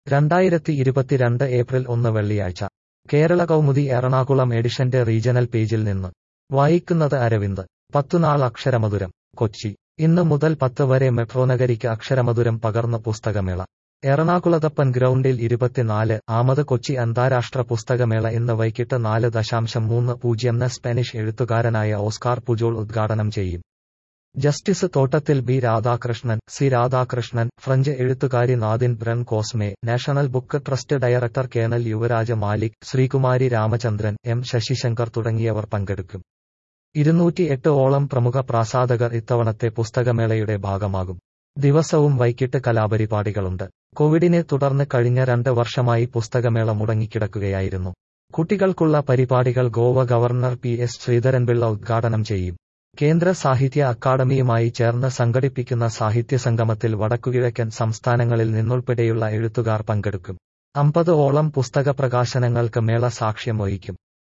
രണ്ടായിരത്തി ഇരുപത്തിരണ്ട് ഏപ്രിൽ ഒന്ന് വെള്ളിയാഴ്ച കേരള കൗമുദി എറണാകുളം എഡിഷന്റെ റീജണൽ പേജിൽ നിന്ന് വായിക്കുന്നത് അരവിന്ദ് പത്തുനാൾ അക്ഷരമധുരം കൊച്ചി ഇന്ന് മുതൽ പത്ത് വരെ മെട്രോ നഗരിക്ക് അക്ഷരമധുരം പകർന്ന പുസ്തകമേള എറണാകുളത്തപ്പൻ ഗ്രൗണ്ടിൽ ഇരുപത്തിനാല് ആമത് കൊച്ചി അന്താരാഷ്ട്ര പുസ്തകമേള ഇന്ന് വൈകിട്ട് നാല് ദശാംശം മൂന്ന് പൂജ്യം ന് സ്പാനിഷ് എഴുത്തുകാരനായ ഓസ്കാർ പുജോൾ ഉദ്ഘാടനം ചെയ്യും justice Thottathil B Radhakrishnan C Radhakrishnan French എഴുത്തുകാരി Nadine Brun Cosme National Book Trust director colonel Yuvraj Malik Sreekumari Ramachandran M Sasisankar തുടങ്ങിയവർ പങ്കെടുക്കും ഇരുന്നൂറ്റി എട്ട് ഓളം പ്രമുഖ പ്രാസാദകർ ഇത്തവണത്തെ പുസ്തകമേളയുടെ ഭാഗമാകും ദിവസവും വൈകിട്ട് കലാപരിപാടികളുണ്ട് കോവിഡിനെ തുടർന്ന് കഴിഞ്ഞ രണ്ട് വർഷമായി പുസ്തകമേള മുടങ്ങിക്കിടക്കുകയായിരുന്നു കുട്ടികൾക്കുള്ള പരിപാടികൾ Goa governor P S Sreedharan Pillai ഉദ്ഘാടനം ചെയ്യും കേന്ദ്ര സാഹിത്യ അക്കാദമിയുമായി ചേർന്ന് സംഘടിപ്പിക്കുന്ന സാഹിത്യ സംഗമത്തിൽ വടക്കുകിഴക്കൻ സംസ്ഥാനങ്ങളിൽ നിന്നുൾപ്പെടെയുള്ള എഴുത്തുകാർ പങ്കെടുക്കും അമ്പത് ഓളം പുസ്തക പ്രകാശനങ്ങൾക്ക് മേള സാക്ഷ്യം വഹിക്കും